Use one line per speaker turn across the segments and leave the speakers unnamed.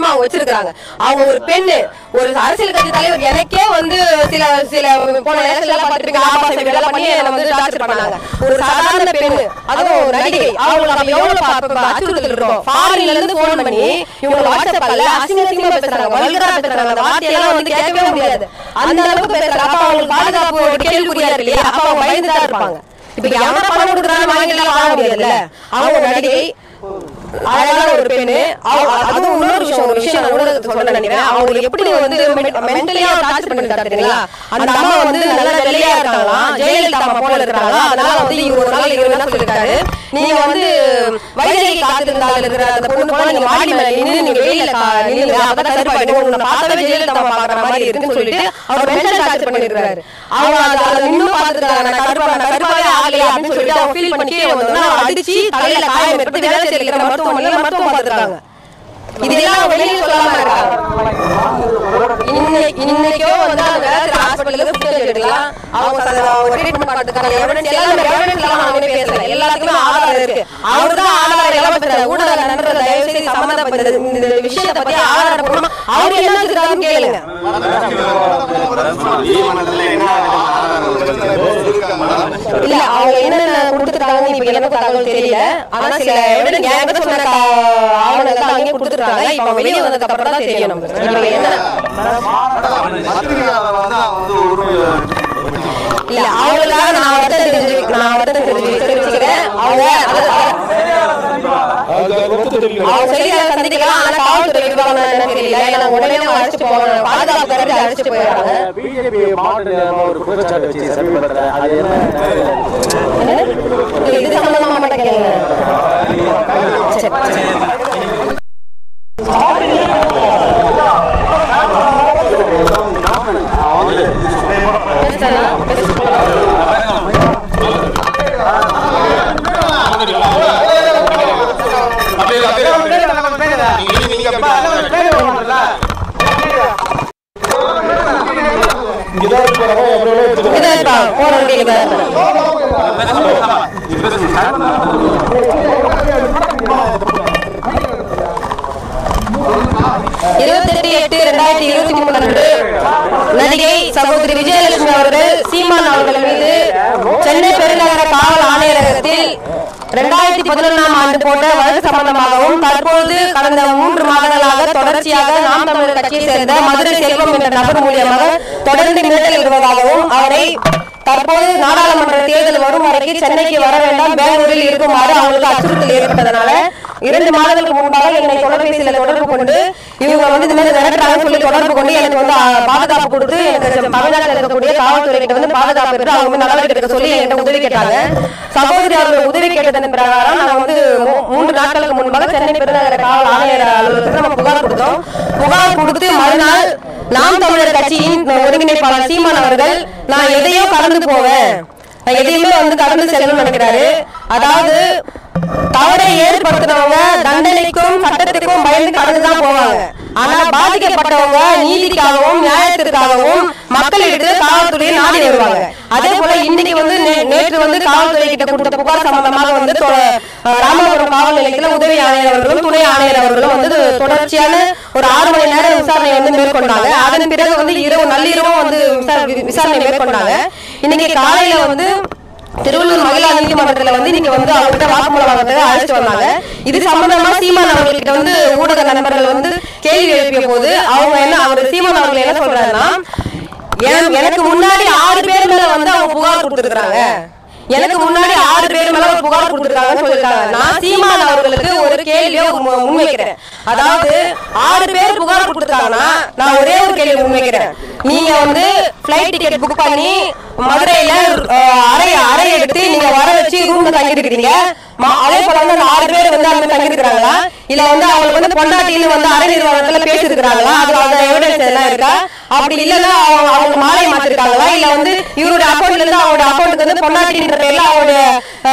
அவங்க வச்சிருக்காங்க அவங்க ஒரு பெண்ணு ஒரு அரசியல் கட்சி தலைவர் எனக்கே வந்து சில சில போன எலெக்ஷன்ல பாத்துருப்பீங்க ஆபாச வீடியோ பண்ணி என்ன வந்து டார்ச்சர் பண்ணாங்க ஒரு சாதாரண பெண்ணு அதுவும் ஒரு நடிகை அவங்களுக்கு நம்ம எவ்வளவு பா- பா- அச்சுறுத்தல் இருக்கும் ஃபாரின்ல இருந்து போன் பண்ணி இவங்க வாட்ஸ்அப்ல அசிங்க அசிங்கமா பேசுறாங்க வல்கரா பேசுறாங்க அந்த வார்த்தையெல்லாம் வந்து கேட்கவே முடியாது அந்த அளவுக்கு பேசுறாங்க அப்ப அவங்களுக்கு பாதுகாப்பு ஒரு கேள்விக்குறியா இருக்கு இல்லையா அப்ப அவங்க பயந்து தான் இருப்பாங்க இப்ப எவன பணம் கொடுக்குறாங்க வாங்கிலாம் வாங்க முடியாதுல்ல அவங்க ஒரு நடிகை அழகான ஒரு பெண்ணு அவ- அதுவும் இன்னொரு விஷயம் ஒரு விஷயம் நான் ஊடகத்துக்கு சொல்ல நினைக்கிறேன் அவங்களுக்கு எப்படி வந்து மென்டலியா டார்ச்சர் பண்ணி தெரியுங்களா அந்த அம்மா வந்து நல்ல வெள்ளையா இருக்காங்களாம் ஜெயலலிதா அம்மா போல இருக்காங்களா அதனால வந்து இவர் ஒரு நாள் இவர் என்ன சொல்லிருக்காரு நீங்க வந்து வைதேகி காத்திருந்தால் இருக்கிற அந்த பொண்ணு போல நீங்க மாடி மேல நின்னு நீங்க வெயில நில்லுங்க அப்பதான் கருப்பாயிடும் உங்களை பார்த்தாவே ஜெயலலிதா அம்மா பாக்குற மாதிரி இருக்குன்னு சொல்லிட்டு அவர் மென்டல் டார்ச்சர் பண்ணிருக்காரு அவங்க அதை அதை இன்னும் பார்த்துருக்காங்க நான் கருப்பா நான் கருப்பாவே ஆகலையா அப்படின்னு சொல்லிட்டு அவங்க ஃபீல் பண்ணி கீழே வந்து அடிச்சு தலையில காயம் எடுத்து வேலை செய்யற மருத்துவமனையில மருத்துவம் பார்த்துருக்காங்க இதெல்லாம் வெளியே சொல்லாம இருக்காங்க இன்னைக்கு இன்னைக்கோ வந்து அவங்க ஹாஸ்பிட்டலுக்கு ஃபுட்டேஜ் எடுக்கலாம் அவங்க அதை அவங்க ட்ரீட்மெண்ட் பண்ணுறதுக்கான எவிடன்ஸ் எல்லாமே எவிடன்ஸ் எல்லாம் நானே பேசல எல்லாத்துக்குமே ஆதாரம் இருக்கு அவர் தான் ஆதாரம் எல்லாம் பேசுறாரு ஊடக நண்பர்கள் தயவு செய்து சம்மந்தப்பட்ட இந்த விஷயத்தை பத்தி ஆதாரம் பூர்வமா அவர் என்ன வச்சிருக்காருன்னு கேளுங்க இல்ல அவங்க என்னென்ன கொடுத்துருக்காங்கன்னு இப்ப எனக்கு தகவல் தெரியல ஆனா சில எவிடன்ஸ் என்கிட்ட சொன்ன கா- ஆவணங்கள் அங்கேயே கொடுத்துருக்காங்க இப்ப அவங்க வெளியே வந்ததுக்கு அப்புறம் தான் தெரியும் நமக்கு இப்ப என்ன இல்ல அவங்களுக்காக நான் வருத்தம் தெரிஞ்சு நான் வருத்தம் தெரிஞ்சு தெரிவிச்சுக்கிறேன் அவங்க அவங்க செய்தியாளர் சந்திக்கலாம் ஆனா காவல்துறை விடுவாங்க என்னன்னு தெரியல ஏன்னா உடனே அவங்க அழைச்சிட்டு போவாங்க பாதுகாப்பு கருதி அழைச்சிட்டு போயிடுறாங்க
பிஜேபி மாவட்ட ஒரு குற்றச்சாட்டு வச்சு சமீபத்தில் அது என்ன
இல்ல, இது சம்பந்தமா மட்டும் கேளுங்க சரி, சரி. பேசுறேனா? இதான் இருப்பா, போற வண்டியில தான் இருப்பா. இருபத்தெட்டு எட்டு இரண்டாயிரத்தி இருபத்தி மூணு அன்று நடிகை சகோதரி விஜயலட்சுமி அவர்கள் சீமான் அவர்கள் மீது சென்னை பெருநகர காவல் ஆணையரகத்தில் இரண்டாயிரத்தி பதினொன்றாம் ஆண்டு போட்ட வழக்கு சம்பந்தமாகவும் தற்போது கடந்த மூன்று மாதங்களாக தொடர்ச்சியாக நாம் தமிழர் கட்சியை சேர்ந்த மதுரை செல்வம் என்ற நபர் மூலியமாக தொடர்ந்து மிரட்டல் விடுவதாகவும் அவரை தற்போது நாடாளுமன்ற தேர்தல் வரும் வரைக்கும் சென்னைக்கு வர வேண்டாம் பெங்களூரில் இருக்குமாறு அவங்களுக்கு அச்சுறுத்தல் ஏற்பட்டதனால இரண்டு மாதங்களுக்கு முன்பாக என்னை தொலைபேசியில தொடர்பு கொண்டு இவங்க வந்து இந்த மாதிரி மிரட்டுறாங்கன்னு சொல்லி தொடர்பு கொண்டு எனக்கு வந்து ஆ, பாதுகாப்பு கொடுத்து எனக்கு தமிழ்நாட்டில் இருக்கக்கூடிய காவல்துறை கிட்ட வந்து பாதுகாப்பு எடுத்து அவங்க வந்து நடவடிக்கை எடுக்க சொல்லி என்கிட்ட உதவி கேட்டாங்க சகோதரி அவர்கள் உதவி கேட்டதன் பிரகாரம் நாங்க வந்து மூ- மூன்று நாட்களுக்கு முன்பாக சென்னை பெருநகர காவல் ஆணையர் அலுவலகத்துக்கு நம்ம புகார் கொடுத்தோம் புகார் கொடுத்து மறுநாள் நாம் தமிழர் கட்சியின் ஒருங்கிணைப்பாளர் சீமான் அவர்கள் நான் எதையோ கடந்து போவேன் நான் எதையுமே வந்து கடந்து செல்லணும்னு நினைக்கிறாரு அதாவது தவறை ஏற்படுத்தினவங்க தண்டனைக்கும் சட்டத்துக்கும் பயந்து கடந்துதான் போவாங்க ஆனா பாதிக்கப்பட்டவங்க நீதிக்காகவும் நியாயத்திற்காகவும் மக்களிடத்தில் காவல்துறையை நாடி வருவாங்க அதே போல இன்னைக்கு வந்து நே- நேற்று வந்து காவல்துறை கிட்ட கொடுத்த புகார் சம்பந்தமாக வந்து தொ- அஹ் ராமபுரம் காவல் நிலையத்தில் உதவி ஆணையர் அவர்களும் துணை ஆணையர் அவர்களும் வந்து தொடர்ச்சியான ஒரு ஆறு மணி நேரம் விசாரணை வந்து மேற்கொண்டாங்க அதன் பிறகு வந்து இரவு நள்ளிரவும் வந்து விசா- விசாரணை மேற்கொண்டாங்க இன்னைக்கு காலையில வந்து திருவள்ளூர் மகிழா நீதிமன்றத்துல வந்து இன்னைக்கு வந்து அவர்கிட்ட வாக்குமூலம் வாங்குறதுக்கு அழைச்சிட்டு வந்தாங்க இது சம்பந்தமா சீமான் அவர்கிட்ட வந்து ஊடக நண்பர்கள் வந்து கேள்வி எழுப்பிய போது அவங்க என்ன அவர் சீமான் அவர்கள் என்ன சொல்றாருன்னா "என- எனக்கு முன்னாடி ஆறு பேர் மேல வந்து அவங்க புகார் கொடுத்துருக்காங்க எனக்கு முன்னாடி ஆறு பேர் மேல ஒரு புகார் கொடுத்துருக்காங்கன்னு சொல்லிருக்காங்க நான் சீமான் அவர்களுக்கு ஒரு கேள்வியை மு- முன்வைக்கிறேன் அதாவது ஆறு பேர் புகார் கொடுத்துருக்காங்கன்னா நான் ஒரே ஒரு கேள்வி முன்வைக்கிறேன் நீங்க வந்து ஃபிளைட் டிக்கெட் புக் பண்ணி மதுரையில அஹ், அறை அறை எடுத்து நீங்க வர வச்சு ரூம்ல தங்கி இருக்கிறீங்க அதே போல வந்து அந்த ஆறு பேர் வந்து அங்க தங்கி இருக்கிறாங்களா இல்ல வந்து அவங்களுக்கு வந்து பொண்டாட்டின்னு வந்து அறை நிர்வாகத்துல பேசி இருக்கிறாங்களா அது அந்த எவிடன்ஸ் எல்லாம் இருக்கா அப்படி இல்லன்னா அவங்க அவங்க மாலை மாத்திருக்காங்களா இல்ல வந்து இவருடைய அக்கௌண்ட்ல இருந்து அவருடைய அக்கௌண்ட்டுக்கு வந்து பொண்டாட்டின்ற பேர்ல அவருடைய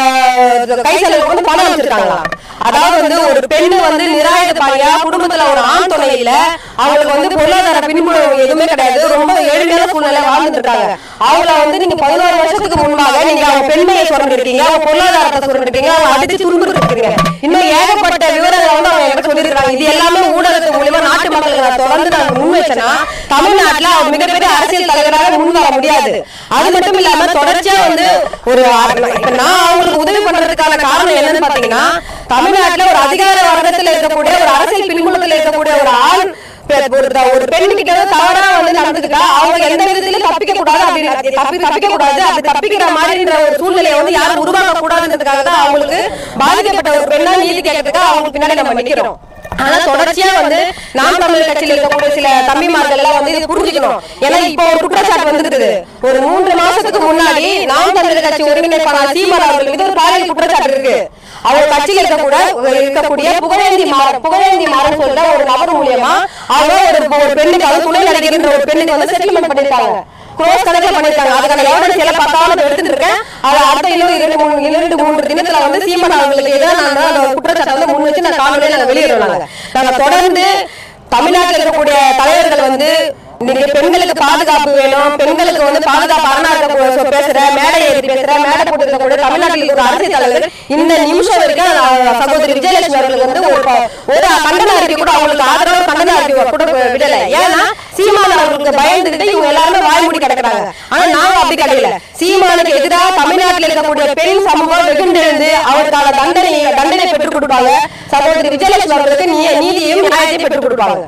அஹ், கை செலவுக்கு வந்து பணம் வச்சிருக்காங்களா அதாவது வந்து ஒரு பெண்ணு வந்து நிராயுதபாணியா குடும்பத்துல ஒரு ஆண் துணை இல்ல அவங்களுக்கு வந்து பொருளாதார பின்புலம் எதுவுமே கிடையாது ரொம்ப ஏழ்மையான சூழ்நிலை வாழ்ந்துட்டு இருக்காங்க அவங்கள வந்து நீங்க பதினோரு வருஷத்துக்கு முன்பாக நீங்க அவங்க பெண்மையை சுரண்டிருக்கீங்க அவங்க பொருளாதாரத்தை சுரண்டிருக்கீங்க அவங்க அடிச்சு துன்புறுத்திருக்கீங்க இன்னும் ஏகப்பட்ட விவரங்களை வந்து அவங்க என்கிட்ட சொல்லியிருக்காங்க இது எல்லாமே ஊடகத்து மூலியமா நாட்டு தொடர்ந்து நான் முன்வைச்சேன்னா தமிழ்நாட்டுல அவர் மிகப்பெரிய அரசியல் தலைவராக முன் வர முடியாது அது மட்டும் இல்லாம தொடர்ச்சியா வந்து ஒரு இப்ப நான் அவங்களுக்கு உதவி பண்றதுக்கான காரணம் என்னன்னு பாத்தீங்கன்னா தமிழ்நாட்டுல ஒரு அதிகார வர்க்கத்துல இருக்கக்கூடிய ஒரு அரசியல் பின்புலத்துல இருக்கக்கூடிய ஒரு ஆண் பெ- ஒரு த- ஒரு பெண்ணுகிட்ட ஏதோ தவறா வந்து நடந்துக்கிட்டா அவங்க எந்த விதத்திலும் தப்பிக்க கூடாது அப்படின்னு தப்பி தப்பிக்க கூடாது அது தப்பிக்கிற மாதிரின்ற ஒரு சூழ்நிலையை வந்து யாரும் உருவாக்க கூடாதுன்றதுக்காக தான் அவங்களுக்கு பாதிக்கப்பட்ட ஒரு பெண்ணா நீதி கேட்கறதுக்காக அவங்களுக்கு பின்னாடி நம்ம நிக்கிறோம் ஆனா தொடர்ச்சியா வந்து நாம் தமிழர் கட்சியில் இருக்கக்கூடிய சில தம்பிமார்கள் எல்லாம் வந்து இது புரிஞ்சுக்கணும் ஏன்னா இப்போ ஒரு குற்றச்சாட்டு வந்துருக்குது ஒரு மூன்று மாசத்துக்கு முன்னாடி நாம் தமிழர் கட்சி ஒருங்கிணைப்பாளர் சீமான் அவர்கள் மீது ஒரு பாலியல் குற்றச்சாட்டு இருக்கு அவர் கட்சியில் இருக்கக்கூட இருக்கக்கூடிய புகழேந்தி மாறன் புகழேந்தி மாறன் சொல்ற ஒரு நபர் மூலியமா அவங்க ஒரு ஒரு பெண்ணுக்கு அதாவது துணை நடிகர்ன்ற ஒரு பெண்ணுக்கு வந்து செட்டில்மெண்ட் பண்ணிருக்காங்க க்ரோஸ் கணக்கில் பண்ணிருக்காங்க அதுக்கான எவிடன்ஸ் எல்லாம் பத்தாவது எடுத்துட்டு இருக்கேன் அது அடுத்த இன்னும் இரண்டு மூணு இரண்டு மூன்று தினத்துல வந்து சீமான் அவர்களுக்கு எதிராக நாங்க அந்த குற்றச்சாட்டை வந்து முன் வச்சு நான் காணொலியை நாங்க வெளியிடுறோம் நாங்க நாங்க தொடர்ந்து தமிழ்நாட்டில் இருக்கக்கூடிய தலைவர்கள் வந்து இன்னைக்கு பெண்களுக்கு பாதுகாப்பு வேணும் பெண்களுக்கு வந்து பாதுகாப்பு அரணா இருக்க பேசுற மேடை ஏறி பேசுற மேடை போட்டு இருக்கக்கூடிய தமிழ்நாட்டில் இருக்கிற அரசியல் தலைவர் இந்த நிமிஷம் வரைக்கும் அஹ், சகோதரி விஜயலட்சுமி அவர்களுக்கு வந்து ஒரு ப- ஒரு கண்டன அறிக்கை கூட அவங்களுக்கு ஆதரவு கண்டன அறிக்கை கூட விடல ஏன்னா சீமான் அவர்களுக்கு பயந்துட்டு இவங்க எல்லாருமே வாய் மூடி கிடக்குறாங்க ஆனா நாங்க அப்படி கிடைக்கல சீமானுக்கு எதிராக தமிழ்நாட்டில் இருக்கக்கூடிய பெண் சமூகம் வெகுண்டெழுந்து அவருக்கான தண்டனை தண்டனை பெற்றுக் கொடுப்பாங்க சகோதரி விஜயலட்சுமி அவர்களுக்கு நீ- நீதியையும் நியாயத்தையும் பெற்றுக் கொடுப்பாங்க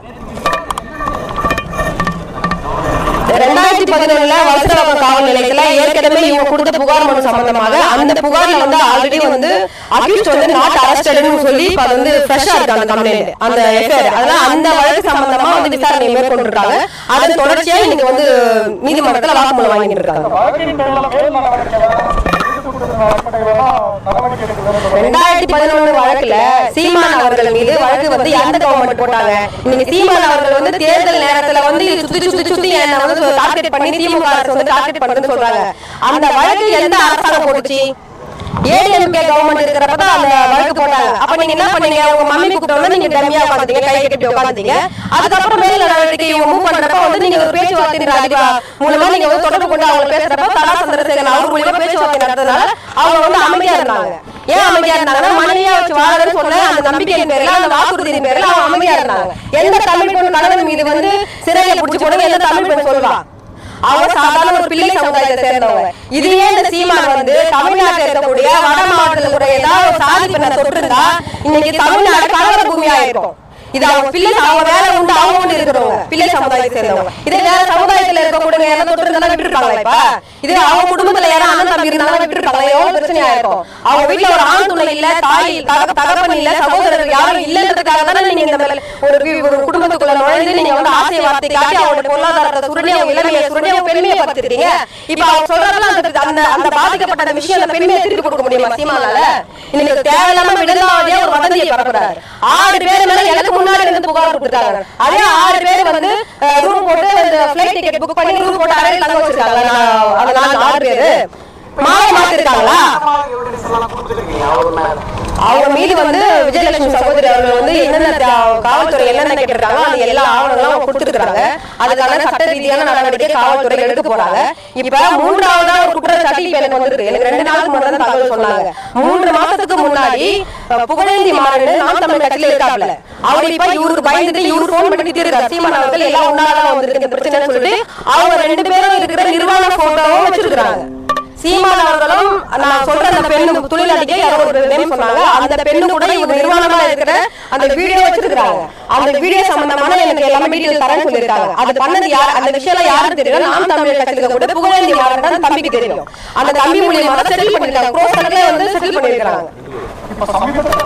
ரெண்டாயிரத்தி பதினொன்னுல வலசரவாக்கம் காவல் நிலையத்துல ஏற்கனவே இவங்க கொடுத்த புகார் மனு சம்பந்தமாக அந்த புகார்ல வந்து ஆல்ரெடி வந்து அக்யூஸ்ட் வந்து நாட் அரஸ்டட்னு சொல்லி இப்ப அது வந்து ஃப்ரெஷ்ஷா இருக்கு அந்த கம்ப்ளைண்ட் அந்த எஃப்ஐஆர் அதனால அந்த வழக்கு சம்பந்தமா வந்து விசாரணை மேற்கொண்டிருக்காங்க அதன் தொடர்ச்சியா இன்னைக்கு வந்து நீதிமன்றத்துல வாக்குமூலம் வாங்கிட்டு இருக்காங்க
வழக்கின் பேரில் மேல் நடவடிக்கை வேணும் ஈடுபட்டிருக்கிற அடிப்படையிலாம் நடவடிக்கை எடுக்க வேண்டும்
ரெண்டாயிரத்தி பதினொன்னு வழக்குல சீமான் அவர்கள் மீது வழக்கு வந்து எந்த கவர்மெண்ட் போட்டாங்க இன்னைக்கு சீமான் அவர்கள் வந்து தேர்தல் நேரத்துல வந்து இது சுத்தி சுத்தி சுத்தி என்ன வந்து டார்கெட் பண்ணி திமுக அரசு வந்து டார்கெட் பண்ணுன்னு சொல்றாங்க அந்த வழக்கு எந்த அரசாங்கம் போட்டுச்சு ஏடிஎம்கே கவர்மெண்ட் இருக்கிறப்ப தான் அந்த வழக்கு போட்டாங்க அப்ப நீங்க என்ன பண்ணீங்க உங்க மம்மி கூப்பிட்டோம்னா நீங்க டம்மியா உட்காந்துட்டீங்க கை கட்டி உட்காந்துட்டீங்க அதுக்கப்புறம் மேல நடவடிக்கை இவங்க மூவ் பண்றப்ப வந்து நீங்க ஒரு பேச்சுவார்த்தை அதிகா மூலமா நீங்க வந்து தொடர்பு கொண்டு அவங்க பேசுறப்ப தலா சந்திரசேகரன் அவர் மூலியமா பேச்சுவார்த்தை நடத்துறதுனால அவங்க வந்து அமைதியா இருந்தாங்க ஏன் அமைதியா இருந்தாங்கன்னா மனைவியா வச்சு வாழறேன்னு சொன்ன அந்த நம்பிக்கையின் பேர்ல அந்த வாக்குறுதியின் பேர்ல அவங்க அமைதியா இருந்தாங்க எந்த தமிழ் பெண் கணவன் மீது வந்து சிறையில புடிச்சு போடுங்க எந்த தமிழ் பெண் சொல்லுவா அவங்க சாதாரண ஒரு பிள்ளை சமுதாயத்தை சேர்ந்தவங்க இதுவே இந்த சீமான் வந்து தமிழ்நாட்டில் இருக்கக்கூடிய வட மாவட்டத்தில் கூட ஏதாவது ஒரு சாதி பெண்ணை தொட்டிருந்தா இன்னைக்கு தமிழ்நாடு கலவர பூமியா இருக்கும் இது அவங்க பிள்ளை அவங்க வேற உண்டு அவங்க உண்டு இருக்கிறவங்க பிள்ளை சமுதாயத்தை சேர்ந்தவங்க இதே வேற சமுதாயத்துல இருக்கக்கூடிய யாரும் தொட்டு இருந்தா விட்டுருப்பாங்களா இப்ப இது அவங்க குடும்பத்துல யாரும் அண்ணன் தம்பி இருந்தாலும் விட்டுருப்பாங்க எவ்வளவு பிரச்சனையா இருக்கும் அவங்க வீட்டுல ஒரு ஆண் துணை இல்ல தாய் தக- தகப்பன் இல்ல சகோதரர் யாரும் இல்லன்றதுக்காக தானே நீங்க இந்த மேல ஒரு வீ- ஒரு குடும்பத்துக்குள்ள நுழைந்து நீங்க வந்து ஆசை வார்த்தை காட்டி அவங்களோட பொருளாதாரத்தை சுருணி அவங்க இளமையை சுருணி அவங்க பெருமையை பார்த்துருக்கீங்க இப்ப அவங்க சொல்றதெல்லாம் அந்த அந்த அந்த பாதிக்கப்பட்ட அந்த விஷயம் அந்த பெருமையை திருப்பி கொடுக்க முடியுமா சீமானால இன்னைக்கு தேவையில்லாம விடலாவதே ஒரு வதந்தியை பரப்புறாரு ஆறு பேர் மேல எனக்கு முன்னாடி இருந்து புகார் கொடுத்துருக்காங்க அதே ஆறு பேர் வந்து ரூம் போட்டு ஃபிளைட் டிக்கெட் புக் பண்ணி ரூம் போட்டு அறையில் தங்க வச்சிருக்காங்க நான் அந்த நாலு ஆறு பேரு மாலை மாத்திருக்காங்களா
எவிடன்ஸ் எல்லாம் கொடுத்துருக்கீங்க அவர் மேல
அவங்க மீது வந்து விஜயலட்சுமி சகோதரி அவர்கள் வந்து என்னென்ன தா- காவல்துறை என்னென்ன கேட்டிருக்காங்க அது எல்லா ஆவணங்களும் அவங்க கொடுத்துருக்காங்க அதுக்கான சட்ட ரீதியான நடவடிக்கை காவல்துறை எடுக்க போறாங்க இப்ப மூன்றாவதா ஒரு குற்றச்சாட்டு இப்ப எனக்கு வந்திருக்கு எனக்கு ரெண்டு நாளுக்கு முன்னாடி தான் தகவல் சொன்னாங்க மூன்று மாசத்துக்கு முன்னாடி அஹ், புகழேந்தி மாறன் நாம் தமிழ் கட்சியில இருக்காப்ல அவர் இப்ப இவருக்கு பயந்துட்டு இவரு போன் பண்ணி திட்டிருக்காரு சீமான் அவர்கள் எல்லாம் ஒன்னாலதான் வந்திருக்கு இந்த பிரச்சனைன்னு சொல்லிட்டு அவங்க ரெண்டு பேரும் இருக்கிற நிர்வாண போட்டோவும் வச்சிருக்காங்க சீமான் அவர்களும் நான் சொல்ற அந்த பெண்ணு தொழிலாளிக்கு யாரோ ஒரு நேம் சொன்னாங்க அந்த பெண்ணு கூட இவங்க நிர்வாணமா இருக்கிற அந்த வீடியோ வச்சிருக்காங்க அந்த வீடியோ சம்பந்தமான எனக்கு எல்லாமே டீடைல் தரேன்னு சொல்லிருக்காங்க அது பண்ணது யார் அந்த விஷயம் யாருக்கு தெரியும் நாம் தமிழ் கட்சியில கூட புகழேந்தி மாறன் தான் தம்பிக்கு தெரியும் அந்த தம்பி மூலியமா தான் செட்டில் பண்ணிருக்காங்க க்ரோஸ் கணக்குல வந்து செட்டில் பண்ணிருக்காங்க
இப்போ சமீபத்தில்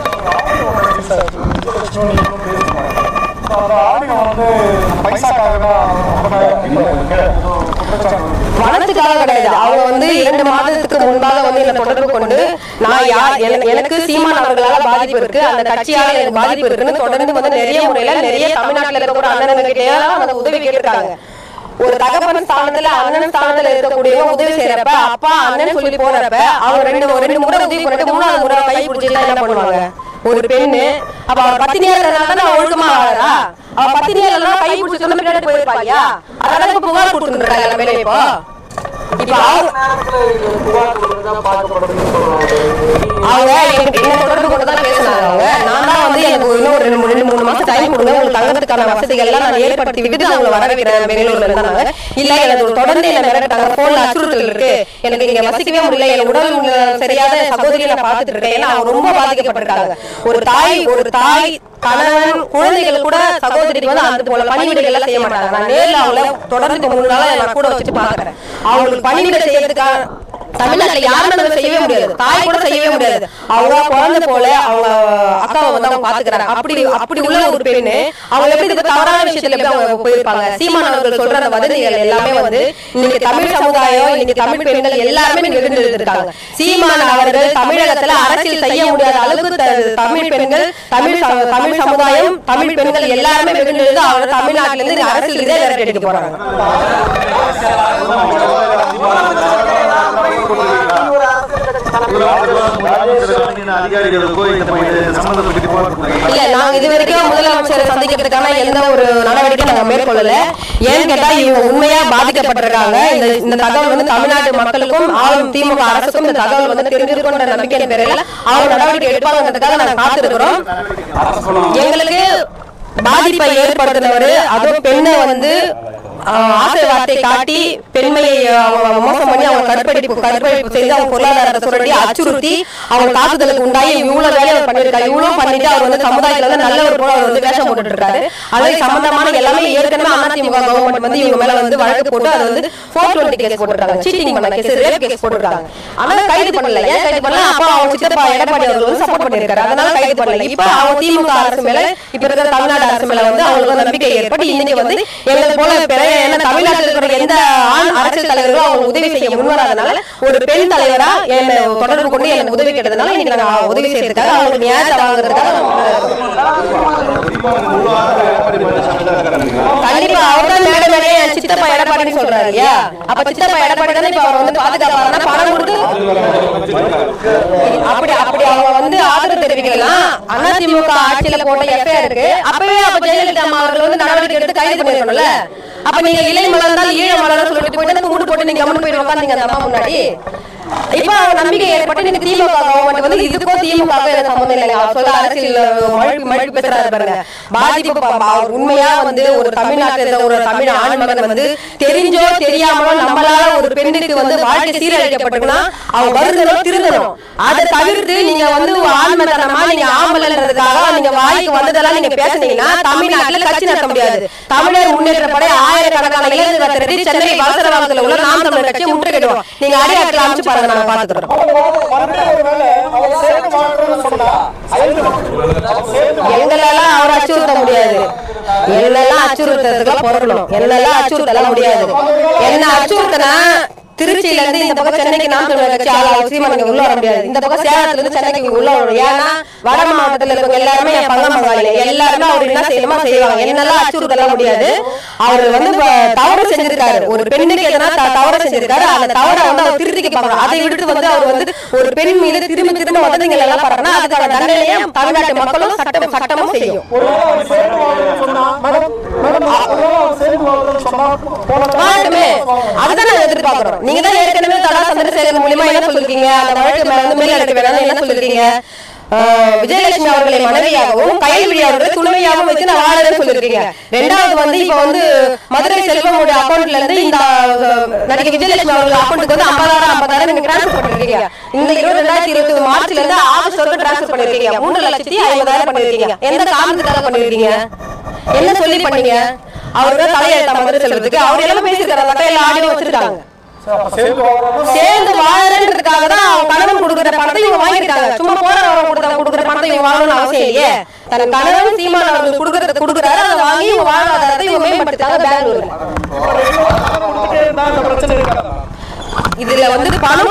அந்த ஆடியோ வந்து பைசாக்காக தான் குற்றச்சாட்டு வருது.
பணத்துக்காக கிடையாது அவங்க வந்து இரண்டு மாதத்துக்கு முன்பாக வந்து என்ன தொடர்பு கொண்டு நான் யார் எனக்கு- எனக்கு சீமான் அவர்களால பாதிப்பு இருக்கு அந்த கட்சியால எனக்கு பாதிப்பு இருக்குன்னு தொடர்ந்து வந்து நிறைய முறையில நிறைய தமிழ்நாட்டுல இருக்கக்கூடிய அண்ணன் கிட்டே அந்த உதவி கேட்டிருக்காங்க ஒரு தகப்பன் ஸ்தானத்துல அண்ணன் ஸ்தானத்துல இருக்கக்கூடியவங்க உதவி செய்யறப்ப அப்பா அண்ணன் சொல்லி போறப்ப அவங்க ரெண்டு ஒரு ரெண்டு முறை உதவி பண்ணிட்டு மூணாவது முறை கை பிடிச்சிட்டு என்ன பண்ணுவாங்க ஒரு பெண்ணு அப்ப அவர் பத்தினியா இருக்கிறதுனால தானே அவ ஒழுக்கமா வாழறா அவ பத்தினியா இல்லைன்னா கை பிடிச்சி சொன்ன பின்னாடி போயிருப்பாங்க அதனால இப்ப புகார் கொடுத்துருக்காங்க மேலே இப்போ இப்ப அவங்க அவங்க எனக்கு என்ன தொடர்பு கொண்டு தான் பேசினாங்க அவங்க நான் தான் வந்து எனக்கு இன்னும் ஒரு ரெண்டு மூணு ரெண்டு மூணு மாசம் டைம் கொடுங்க உங்களுக்கு தங்கறதுக்கான வசதிகள் எல்லாம் நான் ஏற்படுத்தி விட்டு அவங்களை வர வைக்கிறேன் பெங்களூர்ல இருந்தாங்க இல்ல எனக்கு ஒரு தொடர்ந்து என்ன மிரட்டாங்க போன்ல அச்சுறுத்தல் இருக்கு எனக்கு நீங்க வசிக்கவே முடியல என் உடல் உள்ள சரியாத சகோதரியை நான் பார்த்துட்டு இருக்கேன் ஏன்னா அவங்க ரொம்ப பாதிக்கப்பட்டிருக்காங்க ஒரு தாய் ஒரு தாய் கணவன் குழந்தைகள் கூட சகோதரிக்கு வந்து அந்த போல பணிவிடைகள் எல்லாம் செய்ய மாட்டாங்க நான் நேர்ல அவங்கள தொடர்ந்து மூணு நாளா நான் கூட வச்சுட்டு பாக்குறேன் அவங்களுக்கு பணிவிடை செய்யறதுக்காக தமிழ்நாட்டுல யாருமே அதை செய்யவே முடியாது தாய் கூட செய்யவே முடியாது அவங்க குழந்தை போல அவங்க அக்காவை வந்து அவங்க பாத்துக்கிறாங்க அப்படி அப்படி உள்ள ஒரு பெண்ணு அவங்க எப்படி இந்த தவறான விஷயத்துல எப்படி அவங்க போயிருப்பாங்க சீமான் அவர்கள் சொல்ற அந்த வதந்திகள் எல்லாமே வந்து இன்னைக்கு தமிழ் சமுதாயம் இன்னைக்கு தமிழ் பெண்கள் எல்லாருமே வெகுண்டு இருக்காங்க சீமான் அவர்கள் தமிழகத்துல அரசியல் செய்ய முடியாத அளவுக்கு த- தமிழ் பெண்கள் தமிழ் ச- தமிழ் சமுதாயம் தமிழ் பெண்கள் எல்லாருமே வெகுண்டு அவங்க தமிழ்நாட்டுல இருந்து இந்த அரசியல் இதே விரட்டி அடிக்க போறாங்க
அதிகாரிகளுக்கோ இந்த சம்பந்தப்பட்டு போராட்டம்
இல்ல நாங்க இது வரைக்கும் முதலமைச்சரை சந்திக்கிறதுக்கான எந்த ஒரு நடவடிக்கை நாங்க மேற்கொள்ளல ஏன்னு கேட்டா இவங்க உண்மையா பாதிக்கப்பட்டிருக்காங்க இந்த இந்த தகவல் வந்து தமிழ்நாட்டு மக்களுக்கும் ஆளும் திமுக அரசுக்கும் இந்த தகவல் வந்து தெரிஞ்சிருக்குன்ற நம்பிக்கையின் பேரில் அவங்க நடவடிக்கை எடுப்பாங்கன்றதுக்காக நாங்க காத்திருக்கிறோம் எங்களுக்கு பாதிப்பை ஏற்படுத்தினவர் அதுவும் பெண்ணை வந்து ஆஹ், ஆசை வார்த்தை காட்டி பெண்மையை அவங்க மோசம் பண்ணி அவங்க கற்பழிப்பு கற்பழிப்பு செய்து அவங்க பொருளாதாரத்தை சுரண்டி அச்சுறுத்தி அவங்க தாக்குதலுக்கு உண்டாகி இவ்வளவு வேலையை அவர் பண்ணிருக்காரு இவ்வளவு பண்ணிட்டு அவர் வந்து சமுதாயத்துல வந்து நல்ல ஒரு போல அவர் வந்து வேஷம் போட்டுட்டு இருக்காரு அதே சம்பந்தமான எல்லாமே ஏற்கனவே அதிமுக கவர்மெண்ட் வந்து இவங்க மேல வந்து வழக்கு போட்டு அது வந்து ஃபோர் டுவெண்ட்டி கேஸ் போட்டுருக்காங்க சீட்டிங் பண்ண கேஸ் ரேப் கேஸ் போட்டுருக்காங்க ஆனா கைது பண்ணல ஏன் கைது பண்ணல அப்ப அவங்க சித்தப்பா எடப்பாடி அவர்கள் வந்து சப்போர்ட் பண்ணிருக்காரு அதனால கைது பண்ணல இப்ப அவங்க திமுக அரசு மேல இப்ப இருக்கிற தமிழ்நாடு அரசு மேல வந்து அவங்களுக்கு வந்து நம்பிக்கை ஏற்பட்டு இன்னைக்கு வந்து எங்களை போல பிற என்ன தமிழ்நாட்டில் இருக்கிற எந்த ஆண் அரசியல் தலைவர்களும் அவங்க உதவி செய்ய முன்வராதனால ஒரு பெண் தலைவரா என்ன தொடர்பு கொண்டு எனக்கு உதவி கேட்டதுனால இன்னைக்கு நாங்க உதவி செய்யறதுக்காக அவங்களுக்கு நியாயத்தை வாங்குறதுக்காக கண்டிப்பா அவர் தான் மேல மேலே என் சித்தப்பா எடப்பாடின்னு சொல்றாரு இல்லையா அப்ப சித்தப்பா எடப்பாடி தானே இப்ப அவர் வந்து பாதுகாப்பாருன்னா பணம் கொடுத்து அப்படி அப்படி அவங்க வந்து ஆதரவு தெரிவிக்கலாம் அதிமுக ஆட்சியில போட்ட எஃப்ஐஆர் இருக்கு அப்பவே அப்ப ஜெயலலிதா அம்மா அவர்கள் வந்து நடவடிக்கை எடுத்து கைது பண்ணிருக்கணும்ல அப்ப நீங்க இலை மலர்ந்தால் ஈழ மலர் சொல்லிட்டு போயிட்டு மூடு போட்டு நீங்க கம்மன் போயிட்டு உட்காந்தீங்க அந்த அம்மா முன்னாடி இப்ப அவங்க நம்பிக்கை ஏற்பட்டு நீங்க திமுக கவர்மெண்ட் வந்து இதுக்கும் திமுக எனக்கு சம்பந்தம் இல்லை அவர் சொல்ற அரசியல் மழை மழை பேசுறாரு பாருங்க பாதிப்பு ப- ப- அவர் உண்மையா வந்து ஒரு தமிழ்நாட்டில் இருக்க ஒரு தமிழ் ஆண் மகன் வந்து தெரிஞ்சோ தெரியாமலோ நம்மளால ஒரு பெண்ணுக்கு வந்து வாழ்க்கை சீரழிக்கப்பட்டிருக்குன்னா அவங்க வருந்தணும் திருந்தணும் அதை தவிர்த்து நீங்க வந்து ஆண்மத்தனமா நீங்க ஆம்பளன்றதுக்காக நீங்க வாய்க்கு வந்ததெல்லாம் நீங்க பேசுனீங்கன்னா தமிழ்நாட்டுல கட்சி நடத்த முடியாது தமிழர் முன்னேற்ற படை ஆயிரக்கணக்கான இளைஞர்கள் திரட்டி சென்னை வலசரவாதத்துல உள்ள நாம் தமிழர் கட்சியை முற்றுகையிடுவோம் நீங்க அடியாட்கள் அமைச்சு பாருங்க நாங்க பாத்துக்கிறோம்
அவர் சேர்ந்து வாழ்றோம்னு சொன்னா ஐந்து அவர் சேர்ந்து
எங்களெல்லாம் அவர் அச்சுறுத்த முடியாது என்னெல்லாம் அச்சுறுத்துறதுக்குலாம் பொறுக்கணும் என்னெல்லாம் அச்சுறுத்தலாம் முடியாது என்ன அச்சுறுத்தினா திருச்சியில இருந்து இந்த பக்கம் சென்னைக்கு நாம் தமிழர் கட்சி ஆள் அவசியமா நீங்க உள்ள வர முடியாது இந்த பக்கம் சேலத்துல இருந்து சென்னைக்கு உள்ள வரணும் ஏன்னா வட மாவட்டத்துல இருக்கவங்க எல்லாருமே என் பங்க பங்காளி எல்லாருமே அவர் என்ன செய்யணுமா செய்வாங்க என்னெல்லாம் அச்சுறுத்தலாம் முடியாது அவர் வந்து இப்ப தவறு செஞ்சிருக்காரு ஒரு பெண்ணுக்கு எதனா த- தவறு செஞ்சிருக்காரு அந்த தவறை வந்து அவர் திருத்திக்க பார்க்கணும் அதை விட்டு வந்து அவர் வந்து ஒரு பெண் மீது திரும்ப திரும்ப வதந்திகள் எல்லாம் பண்றாங்கன்னா அதுக்கான தண்டனையை தமிழ்நாட்டு மக்களும் சட்டம் சட்டமும் செய்யும்
ஒருவேளை அவர் சேர்ந்து வாழ்றோம்னு சொன்னா மேடம் மேடம் ஒருவேளை அவர் சேர்ந்து வாழ்றோம்னு சொன்னா போன
வாழட்டுமே அதுதான் நாங்க எதிர்பார்க்கிறோம் நீங்க தான் ஏற்கனவே தடா சந்திரசேகர் மூலியமா என்ன சொல்லிருக்கீங்க அந்த வழக்கு மேல வந்து மேல் எடுக்க வேணாம்னு என்ன சொல்லிருக்கீங்க ஆஹ் விஜயலட்சுமி அவர்களை மனைவியாகவும் கயல்விழி அவர்களை துணைவியாகவும் வச்சு நான் வாழறேன்னு சொல்லிருக்கீங்க ரெண்டாவது வந்து இப்ப வந்து மதுரை செல்வமுடைய அக்கௌண்ட்ல இருந்து இந்த ஆஹ், நடிகை விஜயலட்சுமி அவர்கள் அக்கௌண்ட்டுக்கு வந்து ஐம்பதாயிரம் ஐம்பதாயிரம் நீங்க டிரான்ஸ்பர் பண்ணிருக்கீங்க இந்த இருபது ரெண்டாயிரத்தி இருபத்தி மார்ச்ல இருந்து ஆகஸ்ட் வரைக்கும் டிரான்ஸ்பர் பண்ணிருக்கீங்க மூன்று லட்சத்தி ஐம்பதாயிரம் பண்ணிருக்கீங்க எந்த காரணத்துக்காக பண்ணிருக்கீங்க என்ன சொல்லி பண்ணீங்க அவரோட தலையெழுத்த மதுரை செல்வதுக்கு அவர் எல்லாமே பேசியிருக்காரு அந்த கையில ஆடியோ வச்சிருக்காங்க
அப்ப சேர்ந்து வாழ்றோம்னு
சேர்ந்து வாழறதுக்காக தான் அவன் கணவன் கொடுக்குற பணத்தை இவங்க வாங்கியிருக்காங்க சும்மா போற வரவங்க கொடுத்த கொடுக்குற பணத்தை இவங்க வாங்கணும்னு அவசியம் இல்லையே தன் கணவன் சீமான் அவர்கள் கொடுக்கறது கொடுக்குறாரு அதை வாங்கி இவங்க வாழ்வாதாரத்தை இவங்க மேம்படுத்தாங்க பெங்களூர்ல
கொடுத்துட்டே இருந்தா இந்த பிரச்சனை இருக்காது
இதுல வந்து பணம் குறிக்கோள்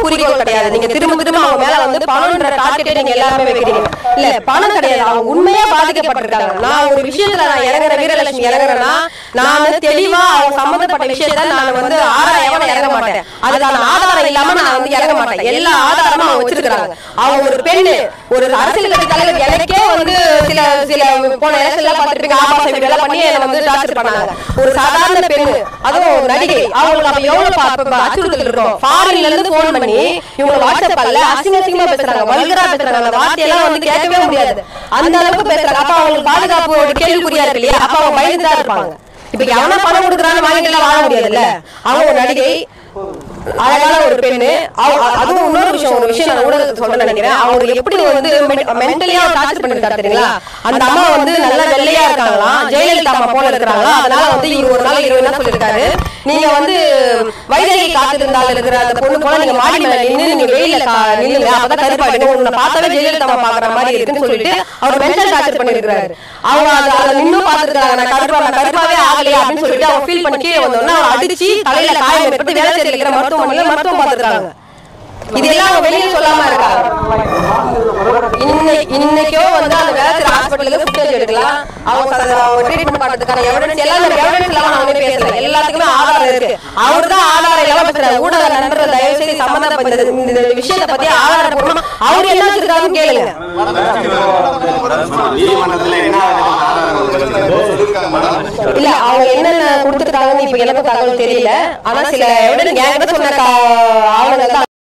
கிடையாது நீங்க திரும்ப திரும்ப அவங்க மேல வந்து பணம்ன்ற டார்கெட்டை நீங்க எல்லாருமே வைக்கிறீங்க இல்ல பணம் கிடையாது அவங்க உண்மையா பாதிக்கப்பட்டிருக்காங்க நான் ஒரு விஷயத்துல நான் இறங்குற வீரலட்சுமி இறங்குறேன்னா நான் தெளிவா அவங்க சம்பந்தப்பட்ட விஷயத்த நான் வந்து ஆதாயம் இறங்க மாட்டேன் அதுக்கான ஆதாரம் இல்லாம நான் வந்து இறங்க மாட்டேன் எல்லா ஆதாரமும் அவங்க வச்சிருக்காங்க அவங்க ஒரு பெண்ணு ஒரு அரசியல் கட்சி தலைவர் எனக்கே வந்து சில சில போன எலெக்ஷன்ல பார்த்துருப்பீங்க ஆபாச வீடியோ எல்லாம் பண்ணி என்னை வந்து டார்ச்சர் பண்ணாங்க ஒரு சாதாரண பெண்ணு அதுவும் ஒரு நடிகை அவங்களுக்கு அப்ப எவ்வளவு பா- பா- பா- அச்சுறுத்தல் இருக்கும் ஃபாரின்ல இருந்து போன் பண்ணி இவங்க வாட்ஸ்அப் கால்ல அசிங்க அசிங்கமா பேசுறாங்க வல்கரா பேசுறாங்க அந்த வார்த்தையெல்லாம் வந்து கேட்கவே முடியாது அந்த அளவுக்கு பேசுறாங்க அப்ப அவங்களுக்கு பாதுகாப்பு ஒரு கேள்விக்குறியா இருக்கு இல்லையா அப்ப அவங்க பயந்து தான் இருப்பாங்க இப்ப எவனா பணம் கொடுக்குறான்னு வாங்கிட்டு எல்லாம் வாழ முடியாதுல்ல அவங்க ஒரு நடிகை அழகான ஒரு பெண்ணு அவ- அ- அதுவும் இன்னொரு விஷயம் ஒரு விஷயம் நான் ஊடகத்துக்கு சொல்ல நினைக்கிறேன் அவங்க எப்படி வந்து மென்டலியா டார்ச்சர் பண்ணிருக்காரு தெரியுங்களா அந்த அம்மா வந்து நல்லா வெள்ளையா இருக்காங்களாம் ஜெயலலிதா அம்மா போல இருக்கிறாங்களா அதனால வந்து இவர் ஒரு நாள் இவர் என்ன சொல்லிருக்காரு நீங்க வந்து வைதகை காத்திருந்தால் இருக்கிற அந்த பொண்ணு போல நீங்க மாடி மேல நின்னு நீங்க வெயில கா- நில்லுங்க அப்பதான் கருப்பாயிடுங்க உங்களை பார்த்தாவே ஜெயலலிதா அம்மா பாக்குற மாதிரி இருக்குன்னு சொல்லிட்டு அவர் மென்டல் டார்ச்சர் பண்ணிருக்காரு அவங்க அது அதை நின்னும் பாத்துருக்காங்க நான் கருப்பா நான் கருப்பாவே ஆகலையா அப்படின்னு சொல்லிட்டு அவங்க ஃபீல் பண்ணி கீழே வந்தோடனே அவர் அடிச்சு தலையில காயம் ஏற்பட்டு வேளச்சேரியில் இருக்கிற மருத்துவமனையில மருத்துவம் பார்த்துருக்காங்க இது எல்லாம் அவங்க வெளியே சொல்லாம இருக்காங்க இன்னைக்கு இன்னைக்கோ வந்து அந்த வேளச்சேரி ஹாஸ்பிட்டலுக்கு ஃபுட்டேஜ் எடுக்கலாம் அவங்க அதை அவங்க ட்ரீட்மெண்ட் பண்றதுக்கான எவிடன்ஸ் எல்லாம் இந்த எவிடன்ஸ் இல்லாம நான் ஒண்ணும் பேசல எல்லாத்துக்குமே ஆதாரம் இருக்கு அவர் தான் ஆதாரம் இல்லாம பேசுறாரு ஊடக நண்பர்கள் தயவு செய்து சம்பந்தப்பட்ட இந்த- இந்த விஷயத்தை பத்தி ஆதாரப்பூர்வமா அவர் என்ன வச்சிருக்காருன்னு கேளுங்க
நீதிமன்றத்துல என்ன ஆதாரம்
இல்ல அவங்க என்னென்ன கொடுத்துருக்காங்கன்னு இப்ப எனக்கும் தகவல் தெரியல ஆனா சில எவிடன்ஸ் என்கிட்ட சொன்ன கா- ஆவணங்கள் தான்